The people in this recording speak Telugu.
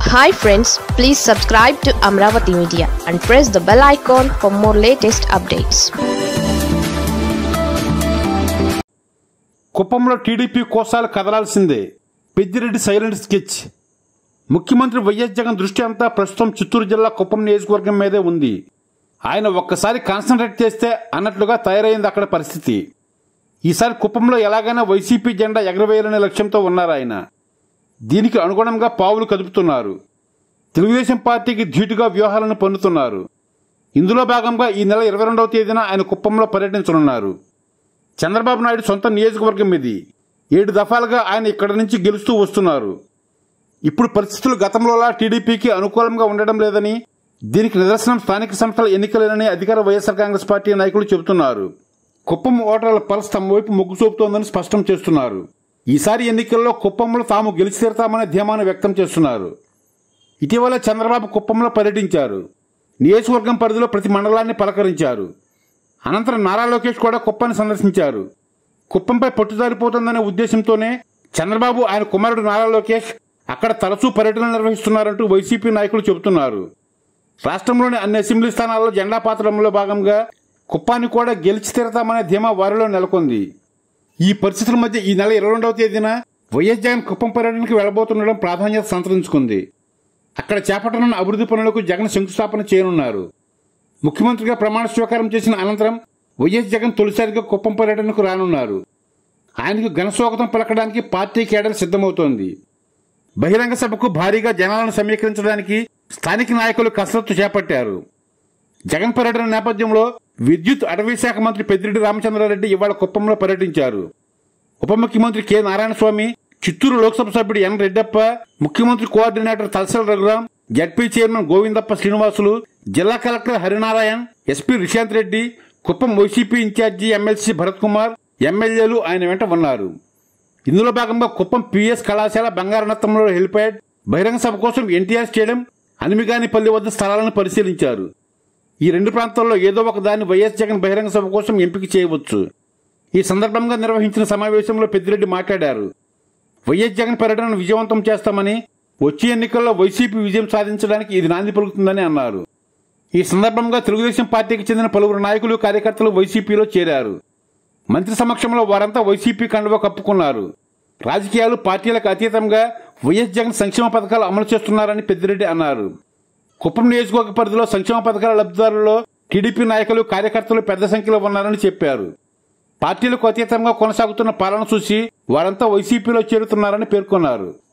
hi friends please subscribe to Amaravati media and press the bell icon for more latest updates కుప్పంలో టీడీపీ కోసాలు కదలాల్సిందే పెద్దిరెడ్డి సైలెంట్ స్కెచ్ ముఖ్యమంత్రి వైఎస్ జగన్ దృష్టి అంతా ప్రస్తుతం చిత్తూరు జిల్లా కుప్పం నియోజకవర్గం మీదే ఉంది ఆయన ఒక్కసారి కాన్సన్ట్రేట్ చేస్తే అన్నట్లుగా తయారైంది అక్కడ పరిస్థితి ఈసారి కుప్పంలో ఎలాగైనా వైసీపీ జెండా ఎగరవేయాలనే లక్ష్యంతో ఉన్నారు ఆయన దీనికి అనుగుణంగా పావులు కదుపుతున్నారు తెలుగుదేశం పార్టీకి ధీటుగా వ్యూహాలను పన్నుతున్నారు ఇందులో భాగంగా ఈ నెల ఇరవై రెండవ తేదీన ఆయన కుప్పంలో పర్యటించనున్నారు చంద్రబాబు నాయుడు సొంత నియోజకవర్గం ఇది ఏడు దఫాలుగా ఆయన ఇక్కడి నుంచి గెలుస్తూ వస్తున్నారు ఇప్పుడు పరిస్థితులు గతంలోలా టీడీపీకి అనుకూలంగా ఉండడం లేదని దీనికి నిదర్శనం స్థానిక సంస్థల ఎన్నికలేనని అధికార వైఎస్ఆర్ కాంగ్రెస్ పార్టీ నాయకులు చెబుతున్నారు కుప్పం ఓటర్ల పల్స్ తమ వైపు మొగ్గు చూపుతోందని స్పష్టం చేస్తున్నారు ఈసారి ఎన్నికల్లో కుప్పంలో తాము గెలిచి తీరతామనే ధీమాను వ్యక్తం చేస్తున్నారు ఇటీవల చంద్రబాబు కుప్పంలో పర్యటించారు నియోజకవర్గం పరిధిలో ప్రతి మండలాన్ని పలకరించారు అనంతరం నారా లోకేష్ కూడా కుప్పాన్ని సందర్శించారు కుప్పంపై పట్టుదారిపోతుందనే ఉద్దేశంతోనే చంద్రబాబు ఆయన కుమారుడు నారా లోకేష్ అక్కడ తరచూ పర్యటన నిర్వహిస్తున్నారంటూ వైసీపీ నాయకులు చెబుతున్నారు రాష్ట్రంలోని అన్ని అసెంబ్లీ స్థానాల్లో జెండా పాత్రలో భాగంగా కుప్పాన్ని కూడా గెలిచి తీరతామనే ధీమా వారిలో నెలకొంది ఈ పరిస్థితుల మధ్య ఈ నెల ఇరవై రెండవ తేదీన వైఎస్ జగన్ కుప్పం పర్యటనకు వెళ్లబోతుండడం ప్రాధాన్యత సంతరించుకుంది అక్కడ చేపట్టనున్న అభివృద్ధి పనులకు జగన్ శంకుస్థాపన చేయనున్నారు ముఖ్యమంత్రిగా ప్రమాణ స్వీకారం చేసిన అనంతరం వైఎస్ జగన్ తొలిసారిగా కుప్పం పర్యటనకు రానున్నారు ఆయనకు ఘన స్వాగతం పలకడానికి పార్టీ కేడర్ సిద్ధమవుతోంది బహిరంగ సభకు భారీగా జనాలను సమీకరించడానికి స్థానిక నాయకులు కసరత్తు చేపట్టారు జగన్ పర్యటన నేపథ్యంలో విద్యుత్ అటవీ శాఖ మంత్రి పెద్దిరెడ్డి రామచంద్రారెడ్డి ఇవాళ కుప్పంలో పర్యటించారు ఉప ముఖ్యమంత్రి కె నారాయణస్వామి చిత్తూరు లోక్సభ సభ్యుడు ఎన్ రెడ్డప్ప ముఖ్యమంత్రి coordinator Talasala Raghuram ZP chairman Govindappa Srinivasulu జిల్లా collector Harinarayan SP Rishanth Reddy Kuppam YCP incharge MLC Bharat Kumar ఎమ్మెల్యేలు ఆయన వెంట ఉన్నారు ఇందులో భాగంగా కుప్పం పిఎస్ కళాశాల బంగారనత్తంలో హెలిప్యాడ్ బహిరంగ సభ కోసం ఎన్టీఆర్ స్టేడియం అనిమిగానిపల్లి వద్ద స్థలాలను పరిశీలించారు ఈ రెండు ప్రాంతాల్లో ఏదో ఒక దాన్ని వైఎస్ జగన్ బహిరంగ సభ కోసం ఎంపిక చేయవచ్చు ఈ సందర్భంగా నిర్వహించిన సమావేశంలో పెద్దిరెడ్డి మాట్లాడారు వైఎస్ జగన్ పర్యటనను విజయవంతం చేస్తామని వచ్చే ఎన్నికల్లో వైసీపీ విజయం సాధించడానికి ఇది నాంది పలుకుతుందని అన్నారు ఈ సందర్భంగా తెలుగుదేశం పార్టీకి చెందిన పలువురు నాయకులు కార్యకర్తలు వైసీపీలో చేరారు మంత్రి సమక్షంలో వారంతా వైసీపీ కండువ కప్పుకున్నారు రాజకీయాలు పార్టీలకు అతీతంగా వైఎస్ జగన్ సంక్షేమ పథకాలు అమలు చేస్తున్నారని పెద్దిరెడ్డి అన్నారు కుప్పం నియోజకవర్గ పరిధిలో సంక్షేమ పథకాల లబ్ధిదారుల్లో టీడీపీ నాయకులు కార్యకర్తలు పెద్ద సంఖ్యలో ఉన్నారని చెప్పారు పార్టీలకు అతీతంగా కొనసాగుతున్న పాలన చూసి వారంతా వైసీపీలో చేరుతున్నారని పేర్కొన్నారు